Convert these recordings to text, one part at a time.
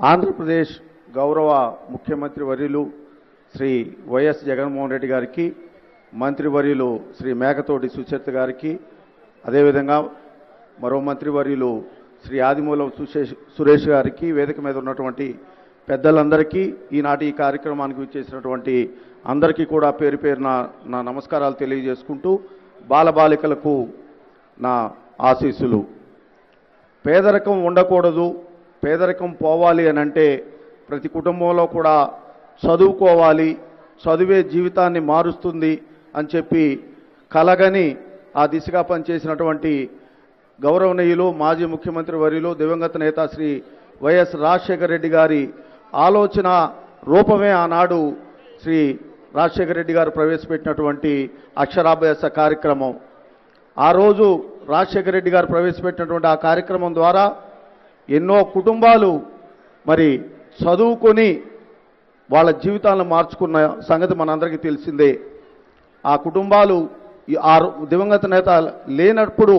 ఆంధ్రప్రదేశ్ గౌరవ ముఖ్యమంత్రి వర్యులు శ్రీ వైఎస్ జగన్మోహన్ రెడ్డి గారికి మంత్రివర్యులు శ్రీ మేకతోటి సుచరిత గారికి అదేవిధంగా మరో మంత్రివర్యులు శ్రీ ఆదిమూలం సుశేష్ సురేష్ గారికి వేదిక మీద ఉన్నటువంటి పెద్దలందరికీ ఈనాటి ఈ కార్యక్రమానికి విచ్చేసినటువంటి అందరికీ కూడా పేరు పేరున నా నమస్కారాలు తెలియజేసుకుంటూ బాలబాలికలకు నా ఆశీస్సులు పేదరికం ఉండకూడదు పేదరికం పోవాలి అని అంటే ప్రతి కుటుంబంలో కూడా చదువుకోవాలి చదువే జీవితాన్ని మారుస్తుంది అని చెప్పి కలగని ఆ దిశగా పనిచేసినటువంటి గౌరవనీయులు మాజీ ముఖ్యమంత్రి వర్యులు దివంగత నేత శ్రీ వైఎస్ రాజశేఖర రెడ్డి గారి ఆలోచన రూపమే ఆనాడు శ్రీ రాజశేఖర రెడ్డి గారు ప్రవేశపెట్టినటువంటి అక్షరాభ్యాస కార్యక్రమం ఆ రోజు రాజశేఖర రెడ్డి గారు ప్రవేశపెట్టినటువంటి ఆ కార్యక్రమం ద్వారా ఎన్నో కుటుంబాలు మరి చదువుకొని వాళ్ళ జీవితాలను మార్చుకున్న సంగతి మనందరికీ తెలిసిందే ఆ కుటుంబాలు ఈ ఆ రో- దివంగత నేత లేనప్పుడు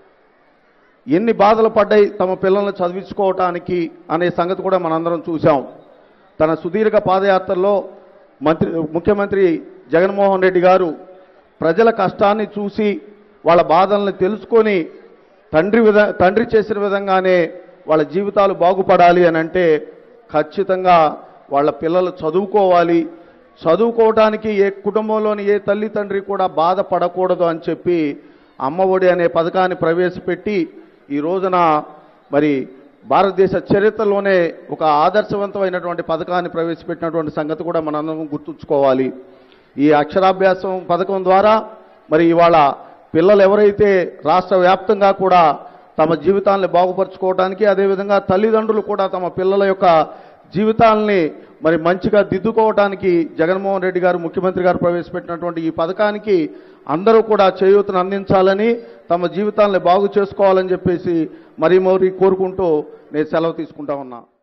ఎన్ని బాధలు పడ్డాయి తమ పిల్లల్ని చదివించుకోవటానికి అనే సంగతి కూడా మనందరం చూసాం తన సుదీర్ఘ పాదయాత్రలో మంత్రి ముఖ్యమంత్రి జగన్మోహన్ రెడ్డి గారు ప్రజల కష్టాన్ని చూసి వాళ్ళ బాధల్ని తెలుసుకొని తండ్రి విధ తండ్రి చేసిన విధంగానే వాళ్ళ జీవితాలు బాగుపడాలి అని అంటే ఖచ్చితంగా వాళ్ళ పిల్లలు చదువుకోవాలి చదువుకోవటానికి ఏ కుటుంబంలోని ఏ తల్లి తండ్రి కూడా బాధపడకూడదు అని చెప్పి అమ్మ ఒడి అనే పథకాన్ని ప్రవేశపెట్టి ఈ రోజున మరి భారతదేశ చరిత్రలోనే ఒక ఆదర్శవంతమైనటువంటి పథకాన్ని ప్రవేశపెట్టినటువంటి సంగతి కూడా మనందరం గుర్తుంచుకోవాలి ఈ అక్షరాభ్యాసం పథకం ద్వారా మరి ఇవాళ పిల్లలు ఎవరైతే రాష్ట్ర వ్యాప్తంగా కూడా తమ జీవితాలను బాగుపరచుకోవడానికి అదేవిధంగా తల్లిదండ్రులు కూడా తమ పిల్లల యొక్క జీవితాలని మరి మంచిగా దిద్దుకోవడానికి జగన్మోహన్ రెడ్డి గారు ముఖ్యమంత్రి గారు ప్రవేశపెట్టినటువంటి ఈ పథకానికి అందరూ కూడా చేయూతను అందించాలని తమ జీవితాలను బాగు చేసుకోవాలని చెప్పేసి మరీ మరీ కోరుకుంటూ నేను సెలవు తీసుకుంటా ఉన్నా